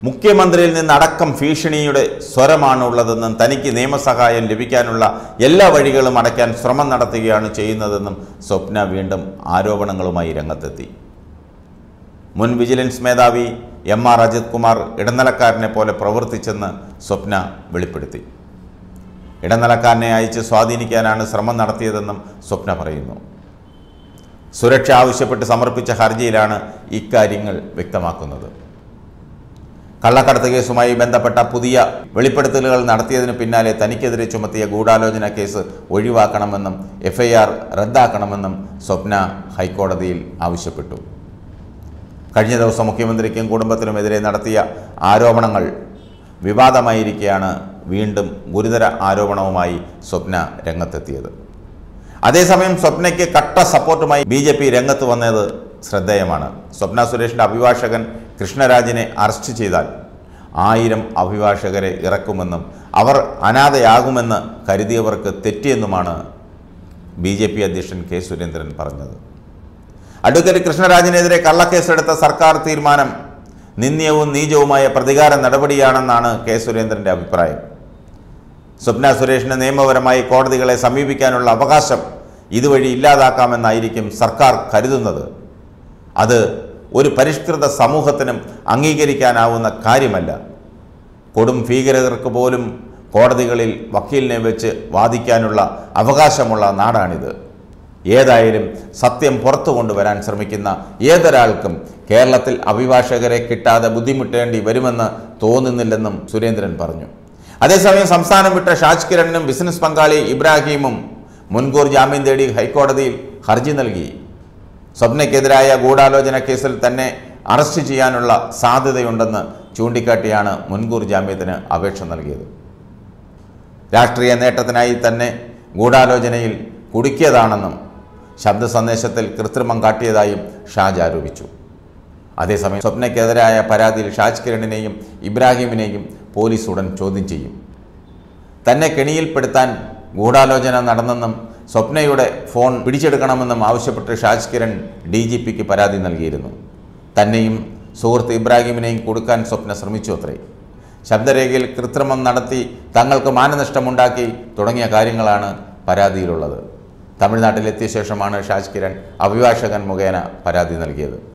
മുഖ്യമന്ത്രിയിൽ നിന്നടക്കം ഭീഷണിയുടെ സ്വരമാണ് ഉള്ളതെന്നും തനിക്ക് നിയമസഹായം ലഭിക്കാനുള്ള എല്ലാ വഴികളും അടയ്ക്കാൻ ശ്രമം നടത്തുകയാണ് ചെയ്യുന്നതെന്നും സ്വപ്ന വീണ്ടും ആരോപണങ്ങളുമായി രംഗത്തെത്തി മുൻ വിജിലൻസ് മേധാവി എം ആർ അജിത് കുമാർ ഇടനിലക്കാരനെ പോലെ പ്രവർത്തിച്ചെന്ന് സ്വപ്ന വെളിപ്പെടുത്തി ഇടനിലക്കാരനെ അയച്ച് സ്വാധീനിക്കാനാണ് ശ്രമം നടത്തിയതെന്നും സ്വപ്ന പറയുന്നു സുരക്ഷ ആവശ്യപ്പെട്ട് സമർപ്പിച്ച ഹർജിയിലാണ് ഇക്കാര്യങ്ങൾ വ്യക്തമാക്കുന്നത് കള്ളക്കടത്ത് കേസുമായി ബന്ധപ്പെട്ട പുതിയ വെളിപ്പെടുത്തലുകൾ നടത്തിയതിന് പിന്നാലെ തനിക്കെതിരെ ചുമത്തിയ ഗൂഢാലോചന കേസ് ഒഴിവാക്കണമെന്നും എഫ്ഐആർ റദ്ദാക്കണമെന്നും സ്വപ്ന ഹൈക്കോടതിയിൽ ആവശ്യപ്പെട്ടു കഴിഞ്ഞ ദിവസം മുഖ്യമന്ത്രിക്കും കുടുംബത്തിനുമെതിരെ നടത്തിയ ആരോപണങ്ങൾ വിവാദമായിരിക്കെയാണ് വീണ്ടും ഗുരുതര ആരോപണവുമായി സ്വപ്ന രംഗത്തെത്തിയത് അതേസമയം സ്വപ്നയ്ക്ക് കട്ട സപ്പോർട്ടുമായി ബി ജെ പി രംഗത്ത് വന്നത് ശ്രദ്ധേയമാണ് സ്വപ്ന സുരേഷിൻ്റെ അഭിഭാഷകൻ കൃഷ്ണരാജിനെ അറസ്റ്റ് ചെയ്താൽ ആയിരം അഭിഭാഷകരെ ഇറക്കുമെന്നും അവർ അനാഥയാകുമെന്ന് കരുതിയവർക്ക് തെറ്റിയെന്നുമാണ് ബി ജെ പി അധ്യക്ഷൻ കെ സുരേന്ദ്രൻ പറഞ്ഞത് അഡ്വക്കേറ്റ് കൃഷ്ണരാജിനെതിരെ കള്ളക്കേസെടുത്ത സർക്കാർ തീരുമാനം നിന്ദ്യവും നീചവുമായ പ്രതികാര നടപടിയാണെന്നാണ് കെ സുരേന്ദ്രൻ്റെ അഭിപ്രായം സ്വപ്ന സുരേഷിന് നിയമപരമായി കോടതികളെ സമീപിക്കാനുള്ള അവകാശം ഇതുവഴി ഇല്ലാതാക്കാമെന്നായിരിക്കും സർക്കാർ കരുതുന്നത് അത് ഒരു പരിഷ്കൃത സമൂഹത്തിനും അംഗീകരിക്കാനാവുന്ന കാര്യമല്ല കൊടും ഭീകരതർക്ക് പോലും കോടതികളിൽ വക്കീലിനെ വെച്ച് വാദിക്കാനുള്ള അവകാശമുള്ള നാടാണിത് ഏതായാലും സത്യം പുറത്തു കൊണ്ടുവരാൻ ശ്രമിക്കുന്ന ഏതൊരാൾക്കും കേരളത്തിൽ അഭിഭാഷകരെ കിട്ടാതെ ബുദ്ധിമുട്ടേണ്ടി വരുമെന്ന് തോന്നുന്നില്ലെന്നും സുരേന്ദ്രൻ പറഞ്ഞു അതേസമയം സംസ്ഥാനം വിട്ട ഷാജ് കിരണിനും ബിസിനസ് പങ്കാളി ഇബ്രാഹിമും മുൻകൂർ ജാമ്യം തേടി ഹൈക്കോടതിയിൽ ഹർജി നൽകി സ്വപ്നയ്ക്കെതിരായ ഗൂഢാലോചന കേസിൽ തന്നെ അറസ്റ്റ് ചെയ്യാനുള്ള സാധ്യതയുണ്ടെന്ന് ചൂണ്ടിക്കാട്ടിയാണ് മുൻകൂർ ജാമ്യത്തിന് അപേക്ഷ നൽകിയത് രാഷ്ട്രീയ നേട്ടത്തിനായി തന്നെ ഗൂഢാലോചനയിൽ കുടുക്കിയതാണെന്നും ശബ്ദ സന്ദേശത്തിൽ കൃത്രിമം കാട്ടിയതായും ഷാജ് ആരോപിച്ചു അതേസമയം സ്വപ്നയ്ക്കെതിരായ പരാതിയിൽ ഷാജ് കിരണിനെയും ഇബ്രാഹിമിനെയും പോലീസ് ഉടൻ ചോദ്യം ചെയ്യും തന്നെ കെണിയിൽപ്പെടുത്താൻ ഗൂഢാലോചന നടന്നെന്നും സ്വപ്നയുടെ ഫോൺ പിടിച്ചെടുക്കണമെന്നും ആവശ്യപ്പെട്ട് ഷാജ് കിരൺ ഡി ജി പിക്ക് പരാതി നൽകിയിരുന്നു തന്നെയും സുഹൃത്ത് ഇബ്രാഹിമിനെയും കൊടുക്കാൻ സ്വപ്ന ശ്രമിച്ചു അത്രേ ശബ്ദരേഖയിൽ കൃത്രിമം നടത്തി തങ്ങൾക്ക് മാനനഷ്ടമുണ്ടാക്കി തുടങ്ങിയ കാര്യങ്ങളാണ് പരാതിയിലുള്ളത് തമിഴ്നാട്ടിലെത്തിയ ശേഷമാണ് ഷാജ് കിരൺ അഭിഭാഷകൻ മുഖേന പരാതി നൽകിയത്